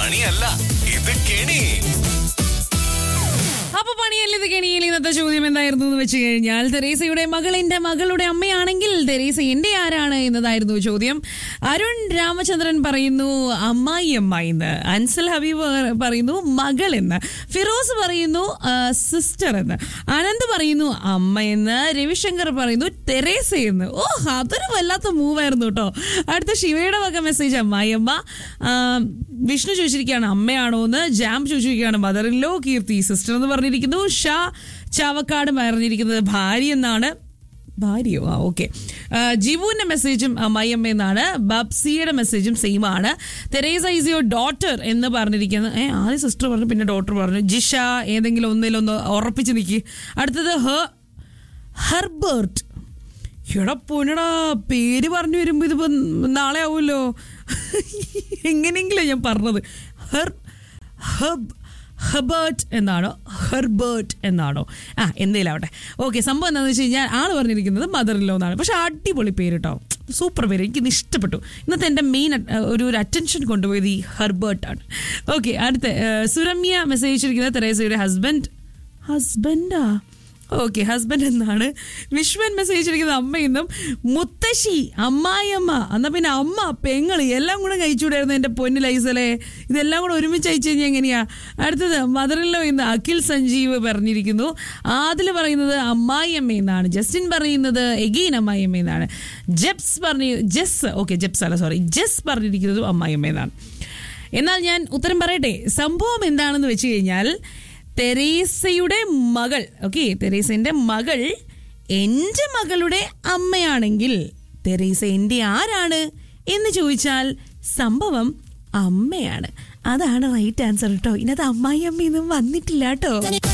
പണിയല്ല ഇത് കെണി അപ്പൊ പണിയല്ല ഇത് കെണിയിൽ ഇന്നത്തെ ചോദ്യം എന്തായിരുന്നു എന്ന് വെച്ച് കഴിഞ്ഞാൽ തെരേസയുടെ മകൾ എന്റെ മകളുടെ അമ്മയാണെങ്കിൽ തെരേസ എന്റെ ആരാണ് എന്നതായിരുന്നു ചോദ്യം അരുൺ രാമചന്ദ്രൻ പറയുന്നു അമ്മായി അമ്മ എന്ന് അൻസൽ ഹബീബ് പറയുന്നു മകൾ എന്ന് ഫിറോസ് പറയുന്നു സിസ്റ്റർ എന്ന് അനന്ത് പറയുന്നു അമ്മ എന്ന് രവിശങ്കർ പറയുന്നു തെരേസ എന്ന് ഓ അതൊരു വല്ലാത്ത മൂവായിരുന്നു കേട്ടോ അടുത്ത ശിവയുടെ വക മെസ്സേജ് അമ്മായിയമ്മ ആ, വിഷ്ണു ചോദിച്ചിരിക്കുകയാണ് അമ്മയാണോ എന്ന് ജാം ചോദിച്ചിരിക്കുകയാണ് mother in law Keerthi sister എന്ന് പറഞ്ഞിരിക്കുന്നു ഷാ ചാവക്കാട് പറഞ്ഞിരിക്കുന്നത് ഭാര്യ എന്നാണ് ഭാര്യയോ ആ ഓക്കെ ജിവുവിന്റെ മെസ്സേജും അമ്മായിയമ്മ എന്നാണ് ബബ്സിയുടെ മെസ്സേജും സെയിം ആണ് തെരേസ ഈസ് യുവർ ഡോട്ടർ എന്ന് പറഞ്ഞിരിക്കുന്നത് ഏ ആദ്യം സിസ്റ്റർ പറഞ്ഞു പിന്നെ ഡോട്ടർ പറഞ്ഞു ജിഷ ഏതെങ്കിലും ഒന്നിലൊന്ന് ഉറപ്പിച്ച് നിൽക്കി അടുത്തത് ഹ ഹെർബർട്ട് എടാ പൊന്നടാ പേര് പറഞ്ഞു വരുമ്പോൾ ഇതിപ്പോ നാളെ ആവുമല്ലോ എങ്ങനെയെങ്കിലും ഞാൻ പറഞ്ഞത് ഹെർ ഹബ് ഹെബേർട്ട് എന്നാണോ ഹെർബേർട്ട് എന്നാണോ ആ എന്തേലും ആവട്ടെ ഓക്കെ സംഭവം എന്താണെന്ന് വെച്ച് കഴിഞ്ഞാൽ ആൾ പറഞ്ഞിരിക്കുന്നത് മദർ ഇല്ലോ എന്നാണ് പക്ഷെ അടിപൊളി പേര് കേട്ടോ സൂപ്പർ പേര് എനിക്ക് ഇഷ്ടപ്പെട്ടു ഇന്നത്തെ എൻ്റെ മെയിൻ ഒരു ഒരു അറ്റൻഷൻ കൊണ്ടുപോയത് ഈ ഹെർബേർട്ടാണ് ഓക്കെ അടുത്ത ഏഹ്, സുരമ്യ മെസ്സേജ് അയച്ചിരിക്കുന്നത് തെരേസയുടെ ഹസ്ബൻഡ് ഹസ്ബൻഡാ ഓക്കെ ഹസ്ബൻഡ് എന്നാണ് വിശ്വൻ മെസ്സേജ് അയച്ചിരിക്കുന്നത് അമ്മയെന്നും മുത്തശ്ശി അമ്മായിയമ്മ എന്നാ പിന്നെ അമ്മ പെങ്ങള് എല്ലാം കൂടെ കഴിച്ചുകൂടായിരുന്നു എൻ്റെ പൊന്നു ലൈസലെ ഇതെല്ലാം കൂടെ ഒരുമിച്ച് അയച്ചു കഴിഞ്ഞാൽ എങ്ങനെയാ അടുത്തത് മദറിലോ ഇന്ന് അഖിൽ സഞ്ജീവ് പറഞ്ഞിരിക്കുന്നു ആദിൽ പറയുന്നത് അമ്മായിയമ്മ എന്നാണ് ജസ്റ്റിൻ പറയുന്നത് എഗെയിൻ അമ്മായിയമ്മ എന്നാണ് ജെപ്സ് പറഞ്ഞു ജെസ് ഓക്കെ ജെപ്സ് അല്ല സോറി ജെസ് പറഞ്ഞിരിക്കുന്നത് അമ്മായിയമ്മ എന്നാണ് എന്നാൽ ഞാൻ ഉത്തരം പറയട്ടെ സംഭവം എന്താണെന്ന് വെച്ച് കഴിഞ്ഞാൽ തെരേസയുടെ മകൾ ഓക്കെ തെരേസന്റെ മകൾ എൻ്റെ മകളുടെ അമ്മയാണെങ്കിൽ തെരേസ എൻ്റെ ആരാണ് എന്ന് ചോദിച്ചാൽ സംഭവം അമ്മയാണ് അതാണ് റൈറ്റ് ആൻസർ കേട്ടോ ഇതിനകത്ത് അമ്മായി അമ്മയൊന്നും വന്നിട്ടില്ല കേട്ടോ